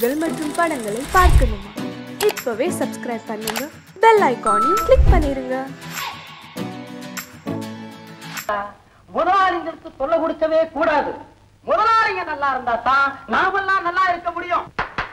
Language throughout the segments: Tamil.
நிகழ்ச்சிகள் மற்றும் படங்களை பார்க்கணுமா இப்பவே சப்ஸ்கிரைப் பண்ணுங்க பெல் ஐகானையும் கிளிக் பண்ணிருங்க முதலாளிங்களுக்கு தொல்லை கொடுக்கவே கூடாது முதலாளிங்க நல்லா இருந்தா தான் நாமெல்லாம் நல்லா இருக்க முடியும்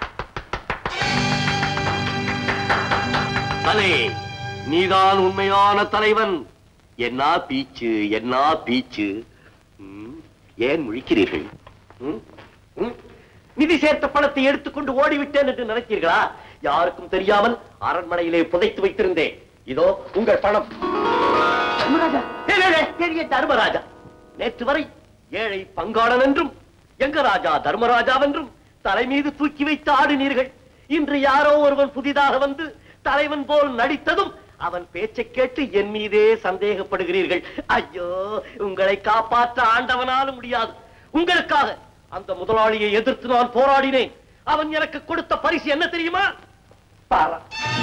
தலை நீதான் உண்மையான தலைவன் என்ன பீச்சு என்ன பீச்சு ம், ஏன் முழிக்கிறீர்கள் ம்? ம்? நிதி சேர்த்த பணத்தை எடுத்துக்கொண்டு ஓடிவிட்டேன் என்று நினைத்தீர்களா யாருக்கும் தெரியாமல் அரண்மனையிலே புதைத்து வைத்திருந்தேன் இதோ உங்கள் பணம் தர்மராஜா ஏய், ஏய், ஏய், பெரிய தர்மராஜா நேற்று வரை ஏழை பங்காளன் என்றும் எங்க ராஜா தர்மராஜாவென்றும் தலை மீது தூக்கி வைத்து ஆடினீர்கள் இன்று யாரோ ஒருவன் புதிதாக வந்து தலைவன் போல் நடித்ததும் அவன் பேச்சை கேட்டு என் மீதே சந்தேகப்படுகிறீர்கள் ஐயோ உங்களை காப்பாற்ற ஆண்டவனாலும் முடியாது உங்களுக்காக அந்த முதலாளியை எதிர்த்து நான் போராடினேன் அவன் எனக்கு கொடுத்த பரிசு என்ன தெரியுமா பாரா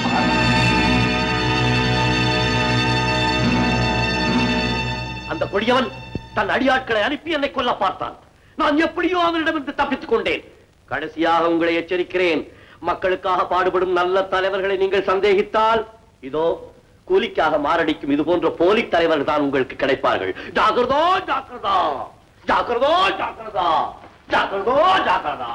அந்த கொடியவன் தன் அடியாட்களை அனுப்பி என்னை கொல்ல பார்த்தான் நான் எப்படியோ அவனிடமிருந்து தப்பித்துக் கொண்டேன் கடைசியாக உங்களை எச்சரிக்கிறேன் மக்களுக்காக பாடுபடும் நல்ல தலைவர்களை நீங்கள் சந்தேகித்தால் இதோ கூலிக்காக மாரடிக்கும் இது போன்ற போலி தலைவர்கள் தான் உங்களுக்கு கிடைப்பார்கள் ஜாக்கிரதோ ஜாக்கிரதா ஜாக்கிரதோ ஜாக்கிரதா ஜாக்கிரதோ ஜாக்கிரதா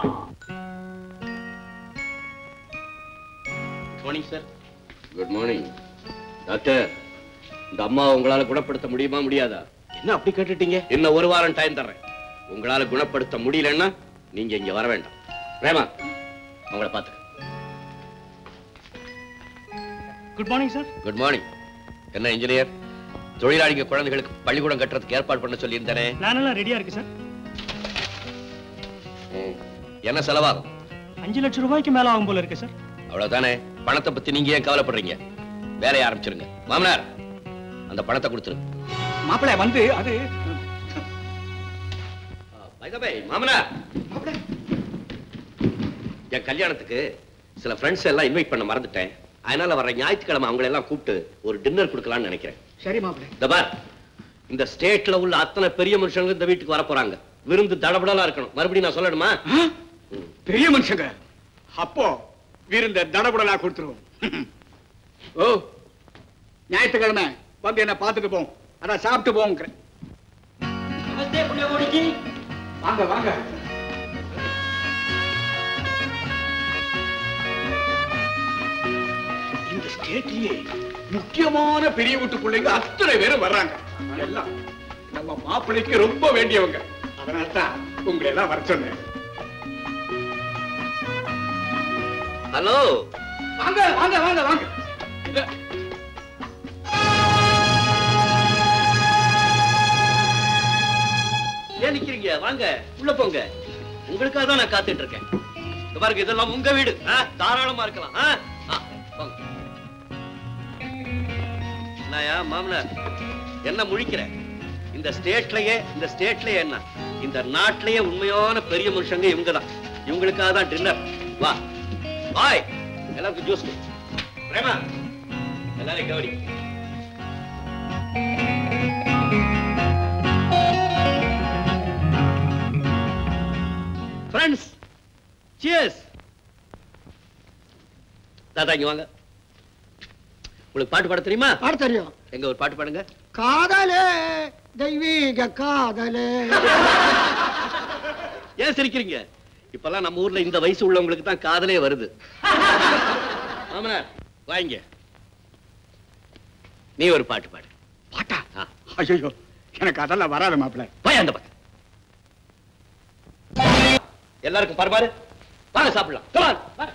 morning sir good morning doctor இந்த அம்மா உங்களால குணப்படுத்த முடியுமா முடியாதா என்ன அப்படி கேட்டுட்டீங்க இன்னும் ஒரு வாரம் டைம் தர்றேன் உங்களால குணப்படுத்த முடியலன்னா நீங்க இங்க வர வேண்டாம் ரேமா உங்களை பார்த்து good morning sir good morning என்ன இன்ஜினியர் தொழிலாளிங்க குழந்தைகளுக்கு பள்ளிக்கூடம் கட்டுறதுக்கு ஏற்பாடு பண்ண சொல்லியிருந்தேனே பிளான் எல்லாம் ரெடியா இருக்கு சார் ம். என்ன செலவாகும் அஞ்சு லட்சம் ரூபாய்க்கு மேல ஆகும் போல இருக்கு சார் அவ்வளவுதானே பணத்தை பத்தி நீங்க ஏன் கவலைப்படுறீங்க வேலையை ஆரம்பிச்சிருங்க மாமனார் அந்த பணத்தை கொடுத்துரு மாப்பிள்ளை வந்து அது By the way, மாமனார் என் கல்யாணத்துக்கு சில ஃப்ரெண்ட்ஸ் எல்லாம் இன்வைட் பண்ண மறந்துட்டேன் அதனால வர ஞாயிற்றுக்கிழமை அவங்களை எல்லாம் கூப்பிட்டு ஒரு டின்னர் கொடுக்கலாம்னு நினைக்கிறேன் சரி மாப்பிள்ளை இந்த பார் இந்த ஸ்டேட்ல உள்ள அத்தனை பெரிய மனுஷங்க இந்த வீட்டுக்கு வர போறாங்க விருந்து தடபடலா இருக்கணும் மறுபடியும் நான் சொல்லணுமா பெரிய மனுஷங்க அப்போ விருந்த தடபுடலா கொடுத்துருவோம் ஓ ஞாயிற்றுக்கிழமை வந்து என்ன பார்த்துட்டு போம் அதான் சாப்பிட்டு போங்கிறேன் வாங்க வாங்க இந்த ஸ்டேட்லயே முக்கியமான பெரிய வீட்டு பிள்ளைங்க அத்தனை பேரும் வர்றாங்க எல்லாம் நம்ம மாப்பிள்ளைக்கு ரொம்ப வேண்டியவங்க அதனால தான் உங்களை எல்லாம் வர சொன்னேன் ஹலோ வாங்க வாங்க வாங்க வாங்க இல்ல, ஏன் நிக்கிறீங்க வாங்க உள்ள போங்க உங்களுக்காக தான் நான் காத்துட்டு இருக்கேன் இந்த பாருங்க இதெல்லாம் உங்க வீடு ஆ, தாராளமா இருக்கலாம் ஆ? ஆ, வாங்க. என்னய்யா, மாமனார் என்ன முழிக்கிற இந்த ஸ்டேட்லயே இந்த ஸ்டேட்லயே என்ன இந்த நாட்டிலேயே உண்மையான பெரிய மனுஷங்க இவங்க தான் இவங்களுக்காக தான் டின்னர் வா பாய் எல்லாருக்கும் ஜூஸ் பிரேமா எல்லாரையும் கவனி ஃப்ரெண்ட்ஸ் சியர்ஸ் தாத்தா இங்க வாங்க உங்களுக்கு பாட்டு பாட தெரியுமா பாட தெரியும் எங்க ஒரு பாட்டு பாடுங்க காதலே தெய்வீக காதலே ஏன் சிரிக்கிறீங்க இப்பெல்லாம் நம்ம ஊர்ல இந்த வயசு உள்ளவங்களுக்கு தான் காதலே வருது மாமனார் வாங்க நீ ஒரு பாட்டு பாடு பாட்டா ஆ. ஐயோ எனக்கு அதெல்லாம் வராது மாப்பிள்ளை போய் அந்த பக்கம் எல்லாருக்கும் பரமாறு வாங்க சாப்பிடலாம் Come on, வாங்க.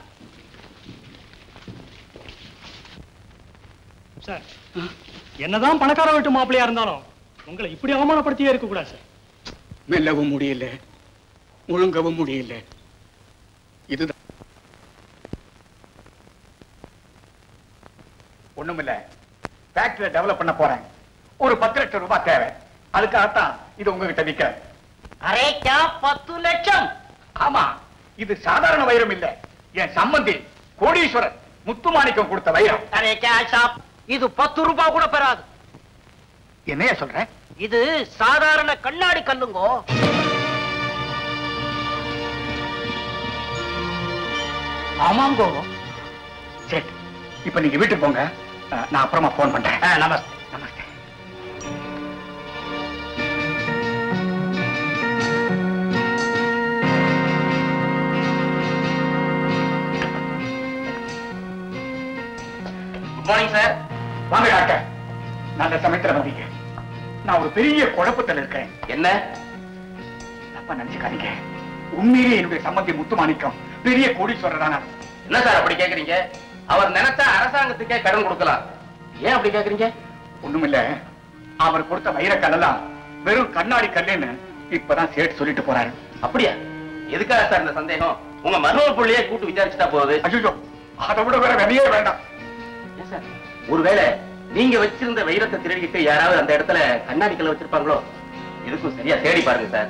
சார் என்னதான் பணக்கார வீட்டு மாப்பிள்ளையா இருந்தாலும் உங்களை இப்படி அவமானப்படுத்தியே இருக்க கூடாது சார் மெல்லவும் முடியல முழுங்கவும் முடியல இதுதான் ஒண்ணுமில்ல ஃபேக்டரி டெவலப் பண்ண போறேன் ஒரு பத்து லட்சம் ரூபாய் தேவை அதுக்காகத்தான் இது உங்ககிட்ட விற்கிறேன் அரேக்கா பத்து லட்சம் ஆமா இது சாதாரண வைரம் இல்ல என் சம்பந்தி கோடீஸ்வரர் முத்துமாணிக்கம் கொடுத்த வைரம் அரேக்கா ஷாப் இது பத்து ரூபாய் கூட பெறாது என்னைய சொல்றேன் இது சாதாரண கண்ணாடி கல்லுங்கோ ஆமாம் கோபம் சரி இப்ப நீங்க வீட்டுக்கு போங்க அஹ், நான் அப்புறமா போன் பண்றேன் நமஸ்தே நமஸ்தே குட் மார்னிங் சார் வாங்க டாக்டர் நல்ல சமயத்துல வந்தீங்க நான் ஒரு பெரிய குழப்பத்தில் இருக்கேன் என்ன தப்பா நினைச்சுக்காதீங்க உண்மையிலேயே என்னுடைய சம்பந்தி முத்துமாணிக்கம் பெரிய கோடீஸ்வரரான என்ன சார் அப்படி கேக்குறீங்க அவர் நினைச்சா அரசாங்கத்துக்கே கடன் கொடுக்கலாம் ஏன் அப்படி கேக்குறீங்க ஒண்ணுமில்ல அவர் கொடுத்த வைரக்கல்லெல்லாம் வெறும் கண்ணாடி கல்லுன்னு இப்பதான் சேட்டு சொல்லிட்டு போறாரு அப்படியா எதுக்காக சார் இந்த சந்தேகம் உங்க மருமக புள்ளையே கூட்டு விசாரிச்சுட்டா போகுது ஐயோ அதை விட வேற வெளியே வேண்டாம் ஏன் சார் ஒருவேளை நீங்க வச்சிருந்த வைரத்தை திருடிக்கிட்டு யாராவது அந்த இடத்துல கண்ணாடி கல்ல வச்சிருப்பாங்களோ இதுக்கும் சரியா தேடி பாருங்க சார்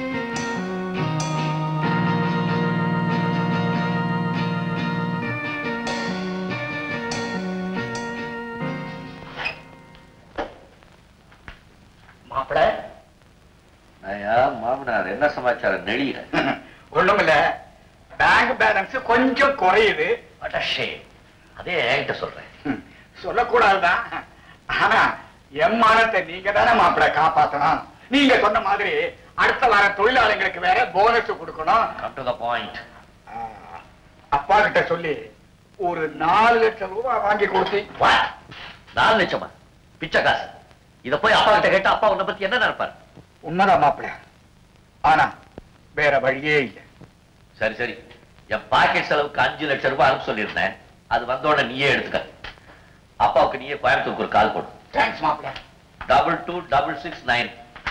மாப்பிள ஐயா மாமனார் என்ன சமாச்சாரம் நெளியில ஒண்ணுமில்ல பேங்க் பேலன்ஸ் கொஞ்சம் குறையுது அடஷே அதே என்கிட்ட சொல்றேன் ம், சொல்லக்கூடாதுதான் ஆனா என் மானத்தை நீங்க தானே மாப்பிள காப்பாத்தணும் நீங்க சொன்ன மாதிரி அடுத்த வாரம் தொழிலாளிங்களுக்கு வேற போனஸ் கொடுக்கணும் கம் டு த பாயிண்ட் ஆ, அப்பா கிட்ட சொல்லி ஒரு நாலு லட்சம் ரூபாய் வாங்கி கொடுத்து நாலு லட்சமா பிச்சை காசு இத போய் அப்பா கிட்ட கேட்டா அப்பா உன்னை பத்தி என்ன நினைப்பாரு உண்மைதான் மாப்பிள ஆனா வேற வழியே இல்லை சரி சரி என் பாக்கெட் செலவுக்கு அஞ்சு லட்சம் ரூபாய் அனுப்ப சொல்லியிருந்தேன் அது வந்தோட நீயே எடுத்துக்க அப்பாவுக்கு நீயே கோயம்புத்தூருக்கு ஒரு கால் போடு தேங்க்ஸ் மாப்பிள double two double six nine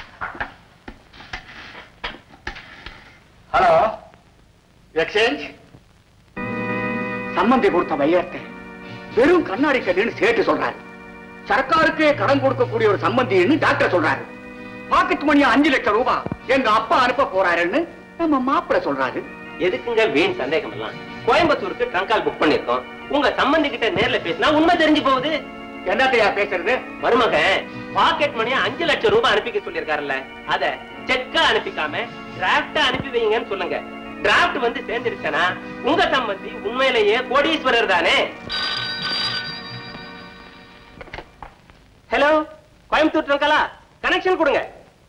hello exchange சம்பந்தி கொடுத்த வைரத்தை வெறும் கண்ணாடி கல்லுன்னு சேர்த்து சொல்றாரு சர்க்காருக்கே கடன் கொடுக்கக்கூடிய ஒரு சம்பந்தின்னு டாக்டர் சொல்றாரு பாக்கெட் மணி அஞ்சு லட்சம் ரூபாய் எங்க அப்பா அனுப்ப போறாருன்னு நம்ம மாப்பிள சொல்றாரு எதுக்குங்க வீண் சந்தேகம் எல்லாம் கோயம்புத்தூருக்கு ட்ரங்கால் புக் பண்ணிருக்கோம் உங்க சம்பந்தி கிட்ட நேர்ல பேசினா உண்மை தெரிஞ்சு போகுது என்னத்தையா பேசுறது மருமகன் பாக்கெட் மணியா அஞ்சு லட்சம் ரூபாய் அனுப்பிக்க சொல்லிருக்காருல்ல அத செக்கா அனுப்பிக்காம டிராப்டா அனுப்பி வைங்கன்னு சொல்லுங்க டிராப்ட் வந்து சேர்ந்துருச்சுன்னா உங்க சம்பந்தி உண்மையிலேயே கோடீஸ்வரர் தானே ஹலோ கோயம்புத்தூர் ட்ரங்காலா கனெக்ஷன் கொடுங்க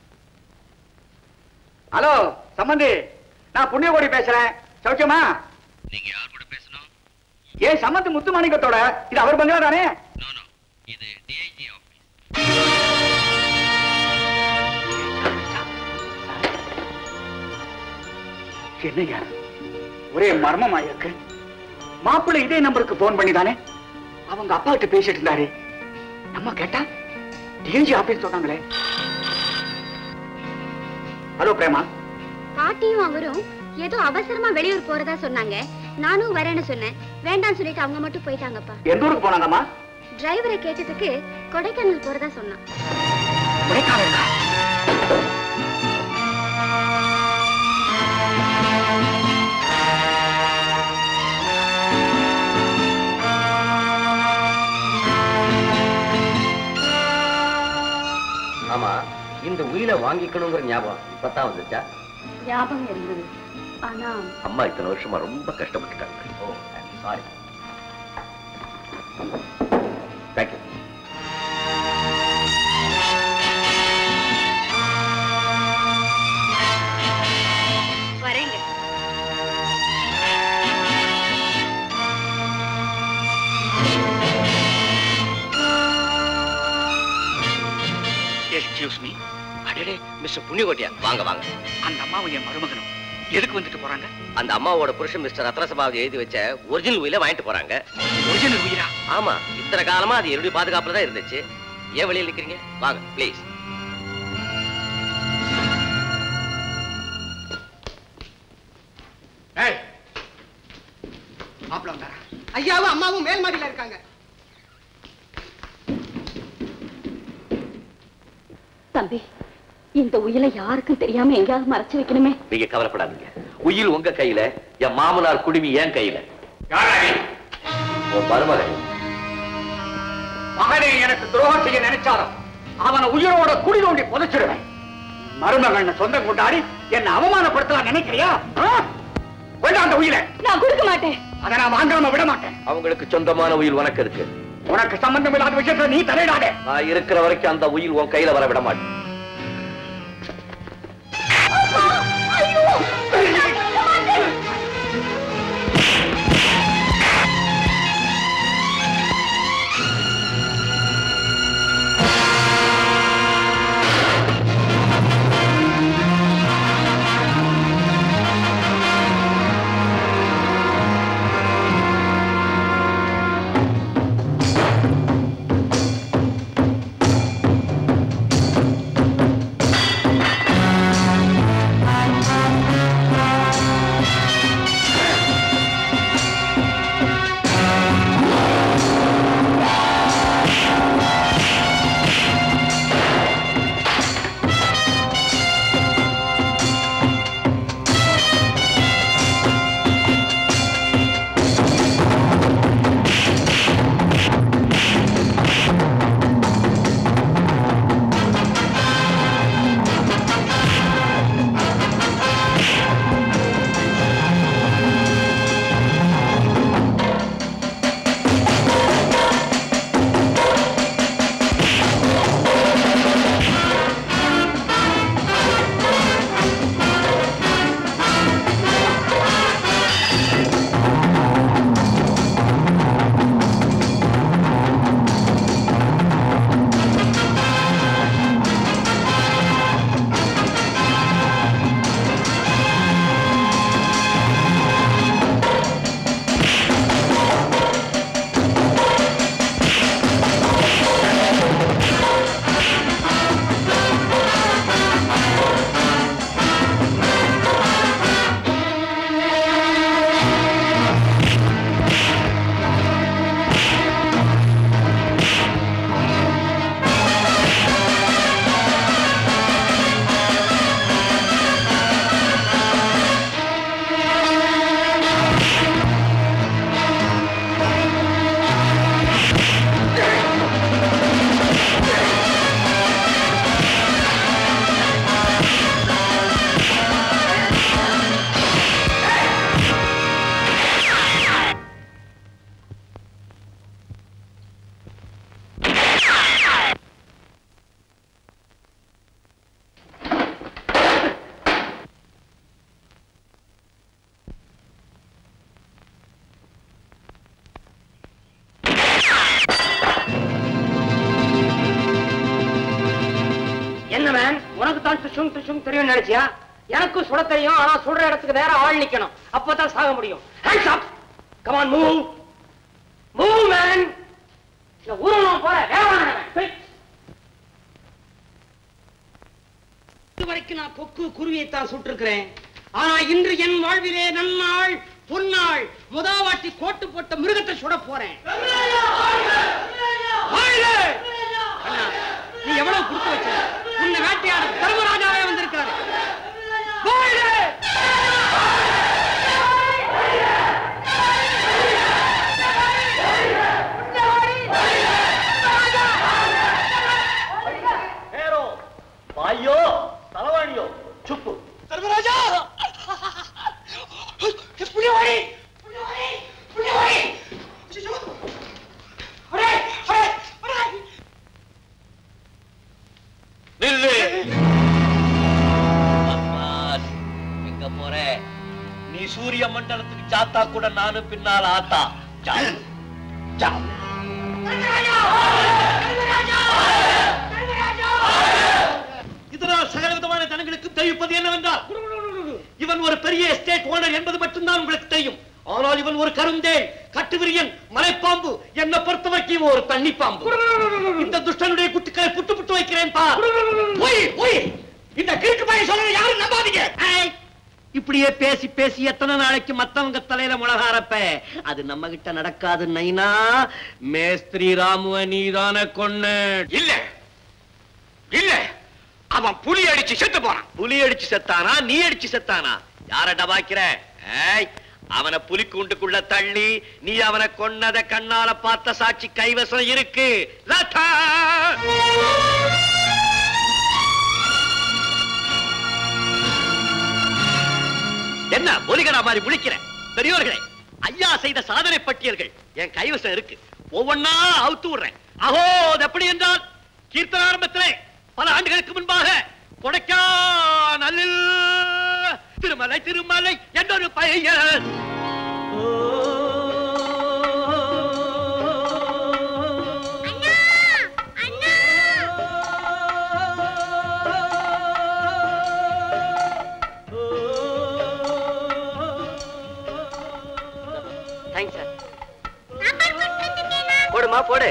ஹலோ சம்பந்தி நான் புண்ணியகோடி பேசுறேன் சௌக்கியமா நீங்க யார் கூட பேசணும் ஏன் சம்பந்தி முத்துமாணிக்கத்தோட இது அவர் பங்களா தானே நோ நோ இது டிஐஜி ஆபீஸ் என்னையா ஒரே மர்மமா இருக்கு மாப்பிள்ளை இதே நம்பருக்கு போன் பண்ணி தானே அவங்க அப்பா கிட்ட பேசிட்டு இருந்தாரு நம்ம கேட்டா டிஎன்ஜி ஆபீஸ் சொன்னாங்களே ஹலோ பிரேமா பாட்டியும் அவரும் ஏதோ அவசரமா வெளியூர் போறதா சொன்னாங்க நானும் வரேன்னு சொன்னேன் வேண்டாம்னு சொல்லிட்டு அவங்க மட்டும் போயிட்டாங்கப்பா எந்த ஊருக்கு போனாங்கம்மா டிரைவரை கேட்டதுக்கு கொடைக்கானல் போறதா சொன்னான் கொடைக்கானலா ஆமா இந்த உயிரை வாங்கிக்கணுங்கிற ஞாபகம் இப்பதான் வந்துச்சா ஞாபகம் இருந்தது ஆனா அம்மா இத்தனை வருஷமா ரொம்ப கஷ்டப்பட்டுட்டாங்க ஓ சாரி தேங்க்யூ வரேங்க எக்ஸ்கியூஸ் மீ அடடே மிஸ்டர் புண்ணியகோட்டியா வாங்க வாங்க அந்த அம்மாவும் என் மருமகனும் எதுக்கு வந்துட்டு போறாங்க அந்த அம்மாவோட புருஷன் மிஸ்டர் ரத்னசபாவை எழுதி வச்ச ஒரிஜினல் உயில வாங்கிட்டு போறாங்க ஒரிஜினல் உயிரா ஆமா இத்தனை காலமா அது என்னுடைய பாதுகாப்புல தான் இருந்துச்சு ஏன் வெளியில நிக்கிறீங்க வாங்க ப்ளீஸ் ஏய் மாப்பிள்ள வந்தாரா ஐயாவும் அம்மாவும் மேல் மாடியில இருக்காங்க தம்பி இந்த உயிரை யாருக்கும் தெரியாம எங்கேயாவது மறைச்சு வைக்கணுமே நீங்க கவலைப்படாதீங்க உயில் உங்க கையில என் மாமனார் குடுமி என் கையில யாரா நீ? உன் மருமகன் மகனை எனக்கு துரோகம் செய்ய நினைச்சாலும் அவனை உயிரோட குடி தோண்டி புதைச்சிடுவேன் மருமகன் சொந்தம் கொண்டாடி என்ன அவமானப்படுத்தலாம் நினைக்கிறியா ஆ? வேண்டாம் அந்த உயிரை நான் கொடுக்க மாட்டேன் மாட்டேன் அதை நான் வாங்காம விட மாட்டேன் அவங்களுக்கு சொந்தமான உயிர் உனக்கு இருக்கு உனக்கு சம்பந்தம் இல்லாத விஷயத்துல நீ தலையிடாதே நான் இருக்கிற வரைக்கும் அந்த உயிர் உன் கையில வர விட மாட்டேன் என்ன மேன் உனக்கு தான் துஷும் துஷும் தெரியும் நினைச்சியா எனக்கும் சுட தெரியும் ஆனா சுடுற இடத்துக்கு வேற ஆள் நிக்கணும் அப்பதான் சாக முடியும் hands up come on move move man இந்த ஊரெல்லாம் போற வேற இதுவரைக்கும் நான் கொக்கு குருவியை தான் சுட்டிருக்கிறேன் ஆனா இன்று என் வாழ்விலே நன்னாள் பொன்னாள் முதாவாட்டி கோட்டு போட்ட மிருகத்தை சுட போறேன் வாழ்க! அண்ணா, நீ எவ்வளவு கொடுத்து வச்ச உன்னை வேட்டையாட தர்மராஜாவே வந்திருக்காரு வாழ்க! வாயோ தலவாணியோ சுப்பு தர்மராஜா புள்ளிவாடி புள்ளிவாடி புள்ளிவாடி ஐயோ! அடே, அடே, அடே! நில்லு பத்மாஸ், எங்க போற நீ சூரிய மண்டலத்துக்கு சாத்தா கூட நானும் பின்னால் ஆத்தா ஜாவு ஜாவு இதனால் சகல விதமான ஜனங்களுக்கு தெரிவிப்பது என்னவென்றால் இவன் ஒரு பெரிய எஸ்டேட் ஓனர் என்பது மட்டும்தான் உங்களுக்கு தெரியும் ஆனால் இவன் ஒரு கருந்தேன் கட்டுவிரியன் மலைப்பாம்பு என்னை பொறுத்தவரைக்கும் இவன் ஒரு தண்ணி பாம்பு இந்த துஷ்டனுடைய குட்டுக்களை புட்டு புட்டு வைக்கிறேன் பா போய் போய் இந்த கிழக்கு பையன் சொல்றது யாரும் நம்பாதீங்க ஏய், இப்படியே பேசி பேசி எத்தனை நாளைக்கு மத்தவங்க தலையில முளகாரப்ப அது நம்ம கிட்ட நடக்காது நைனா மேஸ்திரி ராமுவ நீதான கொன்னு இல்ல இல்ல அவன் புலி அடிச்சு செத்து போறான் புலி அடிச்சு செத்தானா நீ அடிச்சு செத்தானா யார டபாக்கிற ஏய் அவனை புலி கூண்டுக்குள்ள தள்ளி நீ அவனை கொன்னத கண்ணால பார்த்த சாட்சி கைவசம் இருக்கு லதா! என்ன ஒலிகடா மாதிரி முழிக்கிற பெரியோர்களே ஐயா செய்த சாதனை பட்டியல்கள் என் கைவசம் இருக்கு ஒவ்வொன்னா அவுத்து விடுறேன் அஹோ அது எப்படி என்றால் கீர்த்தனாரம்பத்திலே பல ஆண்டுகளுக்கு முன்பாக கொடைக்கானலில் திருமலை திருமலை என்றொரு பையன் தேங்க்ஸ் சார் போடுமா போடு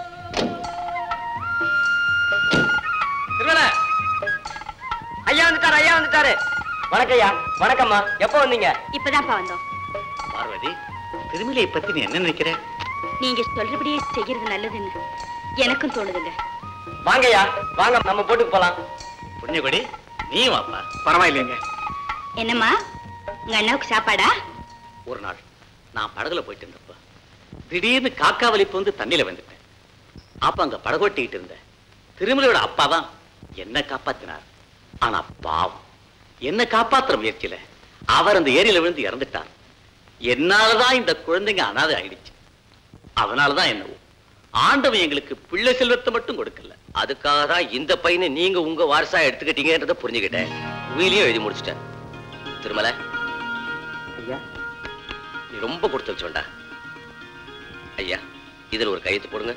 திருமலை ஐயா வந்துட்டாரு ஐயா வந்துட்டாரு வணக்கம் ஐயா வணக்கம்மா எப்போ வந்தீங்க இப்பதான்ப்பா வந்தோம் பார்வதி திருமலையை பத்தி நீ என்ன நினைக்கிற நீங்க சொல்றபடியே செய்யறது நல்லதுன்னு எனக்கும் தோணுதுங்க வாங்கய்யா வாங்க நம்ம போட்டுக்கு போலாம் புண்ணியகுடி நீ வாப்பா பரவாயில்லைங்க என்னம்மா உங்க அண்ணாவுக்கு சாப்பாடா ஒரு நாள் நான் படகுல போயிட்டு இருந்தப்ப திடீர்னு காக்கா வலிப்பு வந்து தண்ணியில வந்துட்டேன் அப்ப அங்க படகோட்டிக்கிட்டு இருந்த திருமலையோட அப்பா தான் என்ன காப்பாத்தினார் ஆனா பாவம் என்ன காப்பாத்துற முயற்சியில அவர் அந்த ஏரியில விழுந்து இறந்துட்டார் என்னாலதான் இந்த குழந்தைங்க அனாதை ஆயிடுச்சு அதனாலதான் என்னவோ ஆண்டவன் எங்களுக்கு பிள்ளை செல்வத்தை மட்டும் கொடுக்கல அதுக்காக தான் இந்த பையனை நீங்க உங்க வாரிசா எடுத்துக்கிட்டீங்கன்றத புரிஞ்சுக்கிட்டேன் உயிலையும் எழுதி முடிச்சிட்டேன் திருமலை ஐயா நீ ரொம்ப கொடுத்து வச்சோண்டா ஐயா இதுல ஒரு கையெழுத்து போடுங்க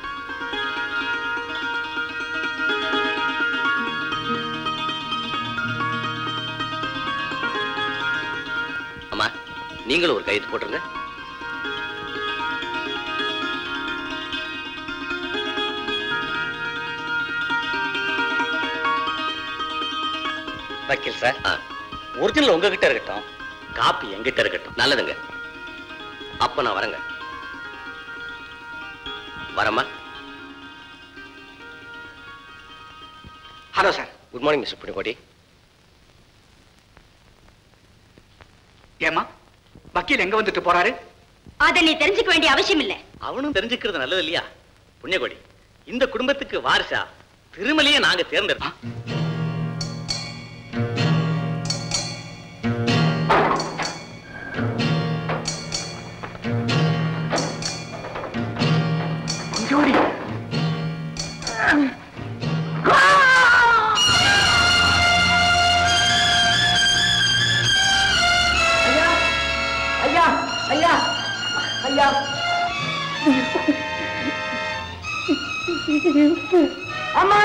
அம்மா நீங்களும் ஒரு கையெழுத்து போட்டுருங்க வக்கீல் சார் ஆ, ஒரிஜினல் உங்ககிட்ட இருக்கட்டும் காப்பி என்கிட்ட இருக்கட்டும் நல்லதுங்க அப்ப நான் வரேங்க வரேம்மா hello sir good morning mister Punikodi ஏமா வக்கீல் எங்க வந்துட்டு போறாரு அதை நீ தெரிஞ்சுக்க வேண்டிய அவசியம் இல்ல அவனும் தெரிஞ்சுக்கிறது நல்லது இல்லையா புண்ணியகோடி இந்த குடும்பத்துக்கு வாரிசா திருமலையை நாங்க தேர்ந்தெடுத்தோம் ஜோடி ஐயா ஐயா ஐயா அம்மா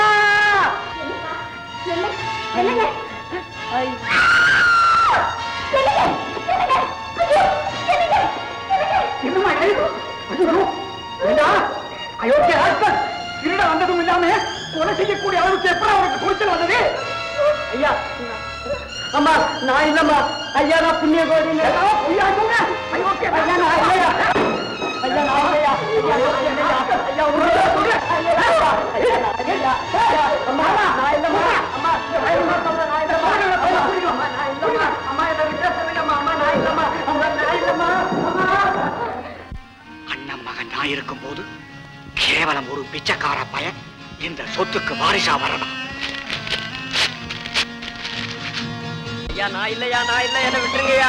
என்னம்மா இது? ஐயோ, ஏண்டா? அயோக்கிய ஆட்கள் திருட வந்ததும் இல்லாம கொலை செய்யக்கூடிய அளவுக்கு எப்படி அவருக்கு துணிச்சல் வந்தது ஐயா அம்மா நான் இல்லம்மா ஐயா நான் புண்ணிய கோடி ஏண்டா, பொய்யா சொல்ற? அயோக்கிய ஐயா நான் இல்லையா ஐயா நான் இல்லையா ஐயா நான் இல்லையா ஐயா உண்மையா சொல்றேன் ஐயா ஐயா நான் இல்லையா ஐயா அம்மா நான் இல்லம்மா அம்மா ஐயா சொல்றேன் நான் இல்லம்மா அம்மா நான் இல்லம்மா அம்மா என்ன விட்டுறேன் அம்மா நான் இல்லம்மா அம்மா நான் இல்லம்மா அம்மா அண்ணன் மகன் நான் இருக்கும்போது கேவலம் ஒரு பிச்சைக்கார பையன் இந்த சொத்துக்கு வாரிசா வரணும் ஐயா நான் இல்லையா நான் இல்ல என்ன விட்டுருங்கய்யா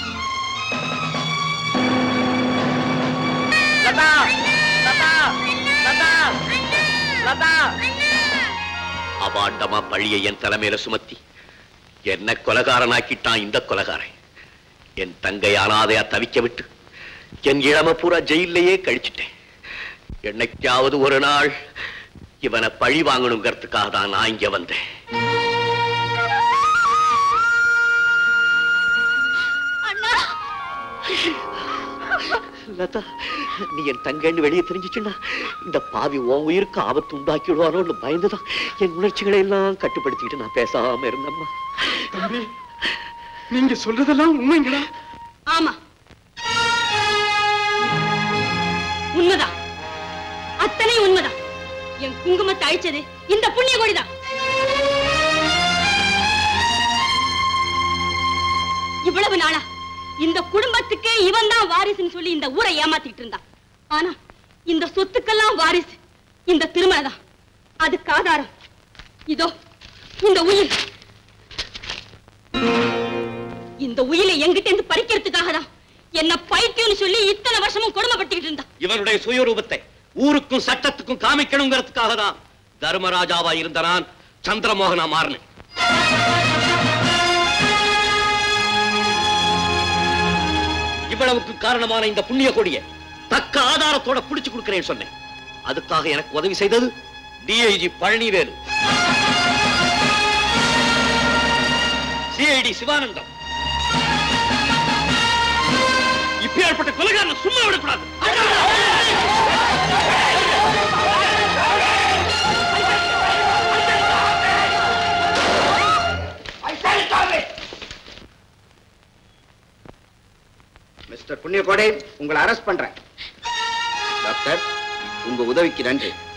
லதா லதா லதா லதா அபாண்டமா பழியை என் தலைமையில சுமத்தி என்ன கொலகாரனாக்கிட்டான் இந்த கொலகாரன் என் தங்கை அனாதையா தவிக்க விட்டு என் இளம பூரா ஜெயிலையே கழிச்சிட்டேன் என்னைக்காவது ஒரு நாள் இவனை பழி வாங்கணுங்கிறதுக்காக தான் நான் இங்க வந்தேன் லதா நீ என் தங்கன்னு வெளியே தெரிஞ்சிச்சுன்னா இந்த பாவி உன் உயிருக்கு ஆபத்து உண்டாக்கி விடுவானோன்னு பயந்துதான் என் உணர்ச்சிகளை எல்லாம் கட்டுப்படுத்திக்கிட்டு நான் பேசாம இருந்தம்மா நீங்க சொல்றதெல்லாம் உண்மைங்களா ஆமா உண்மைதான் அத்தனை உண்மைதான் என் குங்குமத்தை அழிச்சது இந்த புண்ணிய கொடிதான் இவ்வளவு நாளா இந்த குடும்பத்துக்கே இவன் தான் வாரிசுன்னு சொல்லி இந்த ஊரை ஏமாத்திட்டு இருந்தான் ஆனா இந்த சொத்துக்கெல்லாம் வாரிசு இந்த திருமலை தான் அதுக்கு ஆதாரம் இதோ இந்த உயிர் இந்த உயிரை எங்கிட்ட இருந்து பறிக்கிறதுக்காக தான் என்ன பைத்தியம்னு சொல்லி இத்தனை வருஷமும் கொடுமைப்பட்டுக்கிட்டு இருந்தா இவனுடைய சுயரூபத்தை ஊருக்கும் சட்டத்துக்கும் காமிக்கணுங்கிறதுக்காக தான் தர்மராஜாவா இருந்த நான் சந்திரமோகனா மாறினேன் இவ்வளவுக்கு காரணமான இந்த புண்ணிய கொடிய தக்க ஆதாரத்தோட புடிச்சு கொடுக்கிறேன்னு சொன்னேன் அதுக்காக எனக்கு உதவி செய்தது டிஐஜி பழனிவேலு சிஐடி சிவானந்தம் இப்பேற்பட்ட கொலைகாரனை சும்மா விடக்கூடாது மிஸ்டர் புண்ணியகோடை உங்களை அரெஸ்ட் பண்றேன் டாக்டர் உங்க உதவிக்கு நன்றி